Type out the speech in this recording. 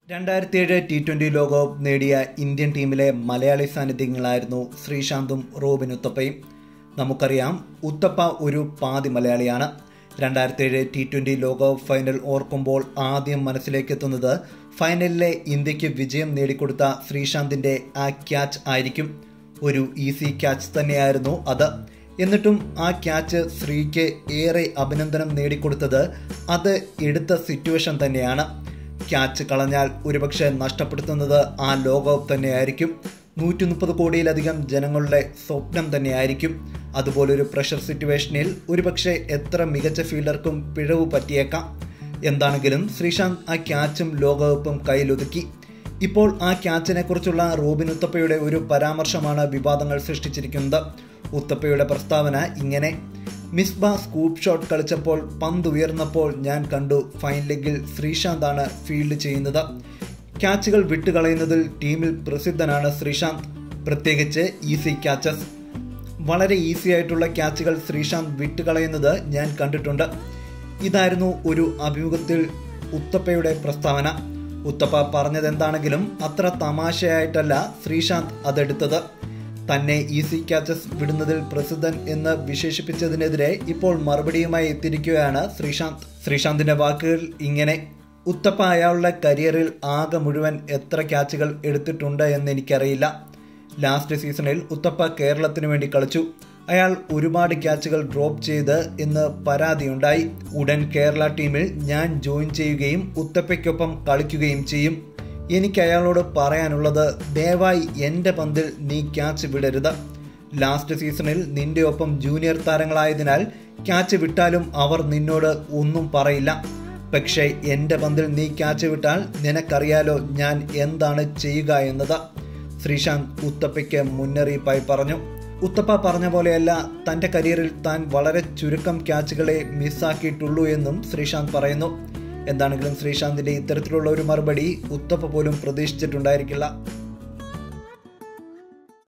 രണ്ടായിരത്തി ഏഴ് T twenty ലോകകപ്പ് നേടിയ ഇന്ത്യൻ ടീമിലെ മലയാളി സാന്നിധ്യങ്ങളായിരുന്നു ശ്രീശാന്തും റോബിൻ ഉത്തപ്പയും നമുക്കറിയാം ഉത്തപ്പ ഒരു പാതി മലയാളിയാണ് രണ്ടായിരത്തി ഏഴ് ടി ട്വൻ്റി ലോകകപ്പ് ഫൈനൽ ഓർക്കുമ്പോൾ ആദ്യം മനസ്സിലേക്ക് എത്തുന്നത് ഫൈനലിലെ ഇന്ത്യക്ക് വിജയം നേടിക്കൊടുത്ത ശ്രീശാന്തിൻ്റെ ആ ക്യാച്ച് ആയിരിക്കും ഒരു ഈസി ക്യാച്ച് തന്നെയായിരുന്നു അത് എന്നിട്ടും ആ ക്യാച്ച് ശ്രീക്ക് ഏറെ അഭിനന്ദനം നേടിക്കൊടുത്തത് അത് എടുത്ത സിറ്റുവേഷൻ തന്നെയാണ് ക്യാച്ച് കളഞ്ഞാൽ ഒരുപക്ഷെ നഷ്ടപ്പെടുത്തുന്നത് ആ ലോകകപ്പ് തന്നെയായിരിക്കും നൂറ്റി മുപ്പത് കോടിയിലധികം ജനങ്ങളുടെ സ്വപ്നം തന്നെയായിരിക്കും അതുപോലൊരു പ്രഷർ സിറ്റുവേഷനിൽ ഒരുപക്ഷെ എത്ര മികച്ച ഫീൽഡർക്കും പിഴവ് പറ്റിയേക്കാം എന്താണെങ്കിലും ശ്രീശാന്ത് ആ ക്യാച്ചും ലോകകപ്പും കയ്യിലൊതുക്കി ഇപ്പോൾ ആ ക്യാച്ചിനെ കുറിച്ചുള്ള റോബിൻ ഉത്തപ്പയുടെ ഒരു പരാമർശമാണ് വിവാദങ്ങൾ സൃഷ്ടിച്ചിരിക്കുന്നത് ഉത്തപ്പയുടെ പ്രസ്താവന ഇങ്ങനെ മിസ്ബ സ്കൂപ്പ് ഷോട്ട് കളിച്ചപ്പോൾ പന്ത് ഉയർന്നപ്പോൾ ഞാൻ കണ്ടു ഫൈൻ ലെഗിൽ ശ്രീശാന്താണ് ഫീൽഡ് ചെയ്യുന്നത് ക്യാച്ചുകൾ വിട്ടുകളയുന്നതിൽ ടീമിൽ പ്രസിദ്ധനാണ് ശ്രീശാന്ത് പ്രത്യേകിച്ച് ഈസി ക്യാച്ചസ് വളരെ ഈസി ആയിട്ടുള്ള ക്യാച്ചുകൾ ശ്രീശാന്ത് വിട്ടുകളയുന്നത് ഞാൻ കണ്ടിട്ടുണ്ട് ഇതായിരുന്നു ഒരു അഭിമുഖത്തിൽ ഉത്തപ്പയുടെ പ്രസ്താവന ഉത്തപ്പ പറഞ്ഞതെന്താണെങ്കിലും അത്ര തമാശയായിട്ടല്ല ശ്രീശാന്ത് അതെടുത്തത് തന്നെ ഈസി ക്യാച്ചസ് വിടുന്നതിൽ പ്രസിദ്ധൻ എന്ന് വിശേഷിപ്പിച്ചതിനെതിരെ ഇപ്പോൾ മറുപടിയുമായി എത്തിയിരിക്കുകയാണ് ശ്രീശാന്ത് ശ്രീശാന്തിന്റെ വാക്കുകൾ ഇങ്ങനെ ഉത്തപ്പ അയാളുടെ കരിയറിൽ ആകെ മുഴുവൻ എത്ര ക്യാച്ചുകൾ എടുത്തിട്ടുണ്ട് എന്ന് എനിക്കറിയില്ല ലാസ്റ്റ് സീസണിൽ ഉത്തപ്പ കേരളത്തിന് വേണ്ടി കളിച്ചു അയാൾ ഒരുപാട് ക്യാച്ചുകൾ ഡ്രോപ്പ് ചെയ്ത് എന്ന് പരാതിയുണ്ടായി ഉടൻ കേരള ടീമിൽ ഞാൻ ജോയിൻ ചെയ്യുകയും ഉത്തപ്പയ്ക്കൊപ്പം കളിക്കുകയും ചെയ്യും എനിക്ക് അയാളോട് പറയാനുള്ളത് ദയവായി എൻ്റെ പന്തിൽ നീ ക്യാച്ച് വിടരുത് ലാസ്റ്റ് സീസണിൽ നിന്റെ ഒപ്പം ജൂനിയർ താരങ്ങളായതിനാൽ ക്യാച്ച് വിട്ടാലും അവർ നിന്നോട് ഒന്നും പറയില്ല പക്ഷേ എൻ്റെ പന്തിൽ നീ ക്യാച്ച് വിട്ടാൽ നിനക്കറിയാലോ ഞാൻ എന്താണ് ചെയ്യുക എന്നത് ശ്രീശാന്ത് ഉത്തപ്പയ്ക്ക് മുന്നറിയിപ്പായി പറഞ്ഞു ഉത്തപ്പ പറഞ്ഞ പോലെയല്ല തൻ്റെ കരിയറിൽ താൻ വളരെ ചുരുക്കം ക്യാച്ചുകളെ മിസ്സാക്കിയിട്ടുള്ളൂ എന്നും ശ്രീശാന്ത് പറയുന്നു എന്താണെങ്കിലും ശ്രീശാന്തിന്റെ ഇത്തരത്തിലുള്ള ഒരു മറുപടി ഉത്തപ്പ പോലും പ്രതീക്ഷിച്ചിട്ടുണ്ടായിരിക്കില്ല